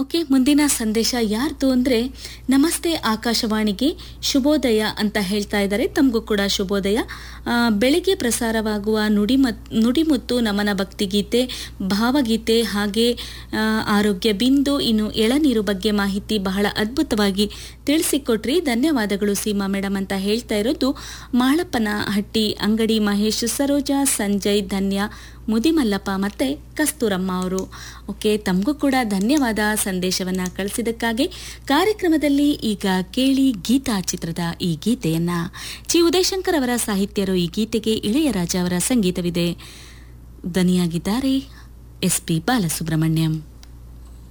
okay ಮುಂದಿನ ಸಂದೇಶ ಯಾರ್ದು ಅಂದರೆ ನಮಸ್ತೆ ಆಕಾಶವಾಣಿಗೆ ಶುಭೋದಯ ಅಂತ ಹೇಳ್ತಾ ಇದ್ದಾರೆ ತಮಗೂ ಕೂಡ ಶುಭೋದಯ ಆ, ಬೆಳಿಗ್ಗೆ ಪ್ರಸಾರವಾಗುವ ನುಡಿಮತ್ ನುಡಿಮುತ್ತು ನಮನ ಭಕ್ತಿಗೀತೆ ಭಾವಗೀತೆ ಹಾಗೆ ಆ, ಆರೋಗ್ಯ ಬಿಂದು ಇನ್ನು ಎಳನೀರು ಬಗ್ಗೆ ಮಾಹಿತಿ ಬಹಳ ಅದ್ಭುತವಾಗಿ ತಿಳಿಸಿಕೊಟ್ರಿ ಧನ್ಯವಾದಗಳು ಸೀಮಾ ಮೇಡಮ್ ಅಂತ ಹೇಳ್ತಾ ಇರೋದು ಮಾಳಪ್ಪನ ಹಟ್ಟಿ ಅಂಗಡಿ ಮಹೇಶ್ ಸರೋಜಾ ಸಂಜಯ್ ಧನ್ಯ ಮುದಿಮಲ್ಲಪ್ಪ ಮತ್ತೆ ಕಸ್ತೂರಮ್ಮ ಅವರು ಓಕೆ ತಮಗೂ ಕೂಡ ಧನ್ಯವಾದ ಸಂದೇಶವನ್ನ ಕಳಿಸಿದ್ದಕ್ಕಾಗಿ ಕಾರ್ಯಕ್ರಮದಲ್ಲಿ ಈಗ ಕೇಳಿ ಗೀತಾ ಚಿತ್ರದ ಈ ಗೀತೆಯನ್ನ ಚಿ ಉದಯಶಂಕರ್ ಅವರ ಸಾಹಿತ್ಯರು ಈ ಗೀತೆಗೆ ಇಳೆಯರಾಜ ಅವರ ಸಂಗೀತವಿದೆ ದನಿಯಾಗಿದ್ದಾರೆ ಎಸ್ ಪಿ ಬಾಲಸುಬ್ರಹ್ಮಣ್ಯಂ